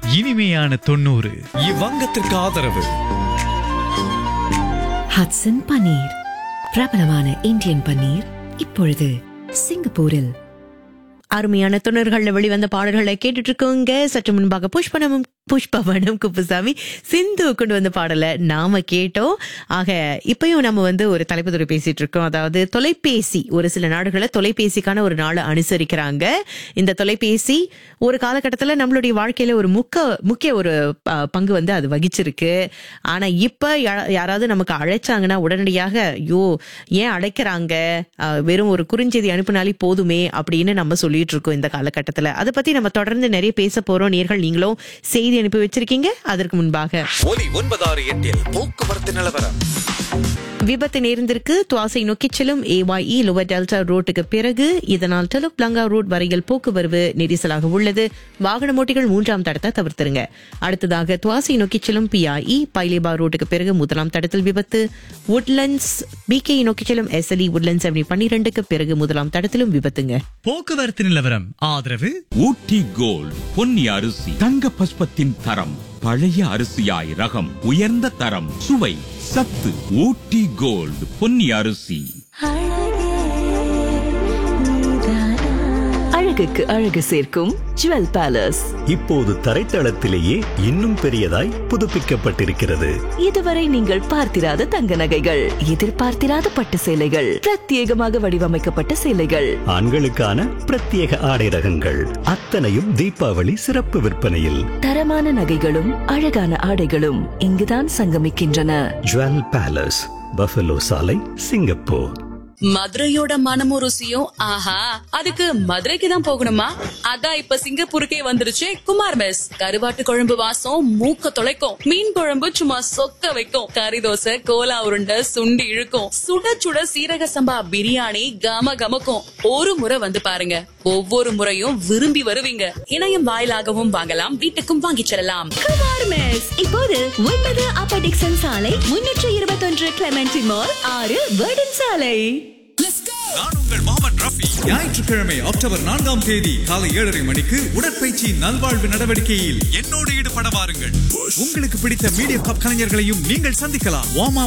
இனிமையான தொண்ணூறு இவ்வங்கத்திற்கு ஆதரவு ஹட்சன் பன்னீர் பிரபலமான இந்தியன் பன்னீர் இப்பொழுது சிங்கப்பூரில் அருமையான துணர்கள்ல வெளிவந்த பாடல்களை கேட்டுட்டு இருக்கோங்க சற்று முன்பாக புஷ்பனமும் புஷ்பவனம் குப்புசாமி சிந்து கொண்டு வந்த பாடலை நாம கேட்டோம் ஆக இப்பயும் நம்ம வந்து ஒரு தலைப்பு துறை பேசிட்டு இருக்கோம் அதாவது தொலைபேசி ஒரு சில நாடுகளில் தொலைபேசிக்கான ஒரு நாளை அனுசரிக்கிறாங்க இந்த தொலைபேசி ஒரு காலகட்டத்துல நம்மளுடைய வாழ்க்கையில ஒரு முக்க முக்கிய ஒரு ப- பங்கு வந்து அது வகிச்சிருக்கு ஆனா இப்ப யா- யாராவது நமக்கு அழைச்சாங்கன்னா உடனடியாக ஐயோ ஏன் அழைக்கிறாங்க அஹ், வெறும் ஒரு குறுஞ்செய்தி அனுப்பினாலே போதுமே அப்படின்னு நம்ம சொல்லிட்டு இருக்கோம் இந்த காலகட்டத்துல அதை பத்தி நம்ம தொடர்ந்து நிறைய பேச போறோம் நேர்கள் நீங்களும் செய்தி அனுப்பி வச்சிருக்கீங்க அதற்கு முன்பாக ஒலி ஒன்பதாறு எட்டில் போக்குவரத்து நிலவரம் விபத்து நேர்ந்திருக்கு துவாசை நோக்கிச் செல்லும் ஏஒய்இ லோவர் டெல்டா ரோட்டுக்கு பிறகு இதனால் டெலுக் பிளங்கா ரோட் வரையில் போக்குவரவு நெரிசலாக உள்ளது வாகன ஓட்டிகள் மூன்றாம் தடத்தை தவிர்த்திருங்க அடுத்ததாக துவாசை நோக்கிச் செல்லும் பிஐஇ பைலேபா ரோட்டுக்கு பிறகு முதலாம் தடத்தில் விபத்து உட்லண்ட்ஸ் பிகே நோக்கிச் செல்லும் எஸ்எல்இ உட்லண்ட்ஸ் செவனி பன்னிரண்டுக்கு பிறகு முதலாம் தடத்திலும் விபத்துங்க போக்குவரத்து நிலவரம் ஆதரவு ஊட்டி கோல்ட் பொன்னி அரிசி தங்க பஸ்பத்தின் தரம் பழைய அரிசியாய் ரகம் உயர்ந்த தரம் சுவை சத்து ஊட்டி கோல்ட் பொன்னி அரிசி அழகுக்கு அழகு சேர்க்கும் ஜுவல் பேலஸ் இப்போது தரைத்தளத்திலேயே இன்னும் பெரியதாய் புதுப்பிக்கப்பட்டிருக்கிறது இதுவரை நீங்கள் பார்த்திராத தங்க நகைகள் எதிர்பார்த்திராத பட்டு சேலைகள் பிரத்யேகமாக வடிவமைக்கப்பட்ட சேலைகள் ஆண்களுக்கான பிரத்யேக ஆடை ரகங்கள் அத்தனையும் தீபாவளி சிறப்பு விற்பனையில் தரமான நகைகளும் அழகான ஆடைகளும் இங்குதான் சங்கமிக்கின்றன ஜுவல் பேலஸ் பஃபலோ சாலை சிங்கப்பூர் மதுரையோட மனமும் ருசியும் ஆஹா அதுக்கு மதுரைக்கு தான் போகணுமா அதான் இப்ப சிங்கப்பூருக்கே வந்துருச்சு குமார் மெஸ் கருவாட்டு குழம்பு வாசம் மூக்க தொலைக்கும் மீன் குழம்பு சும்மா சொக்க வைக்கும் கறி தோசை கோலா உருண்டை சுண்டி இழுக்கும் சுட சுட சீரக சம்பா பிரியாணி கம கமக்கும் ஒரு முறை வந்து பாருங்க ஒவ்வொரு முறையும் விரும்பி வருவீங்க இணையம் வாயிலாகவும் வாங்கலாம் வீட்டுக்கும் வாங்கிச் செல்லலாம் குமார் மெஸ் இப்போது ஒன்பது அப்ப டிக்சன் சாலை முன்னூற்று இருபத்தொன்று கிளமெண்டி மால் ஆறு வேர்டன் சாலை நான் உங்கள் மாமன் ரஃபி ஞாயிற்றுக்கிழமை அக்டோபர் நான்காம் தேதி காலை ஏழரை மணிக்கு உடற்பயிற்சி நல்வாழ்வு நடவடிக்கையில் என்னோடு ஈடுபட வாருங்கள் உங்களுக்கு பிடித்த மீடியா கப் கலைஞர்களையும் நீங்கள் சந்திக்கலாம் வார்ம்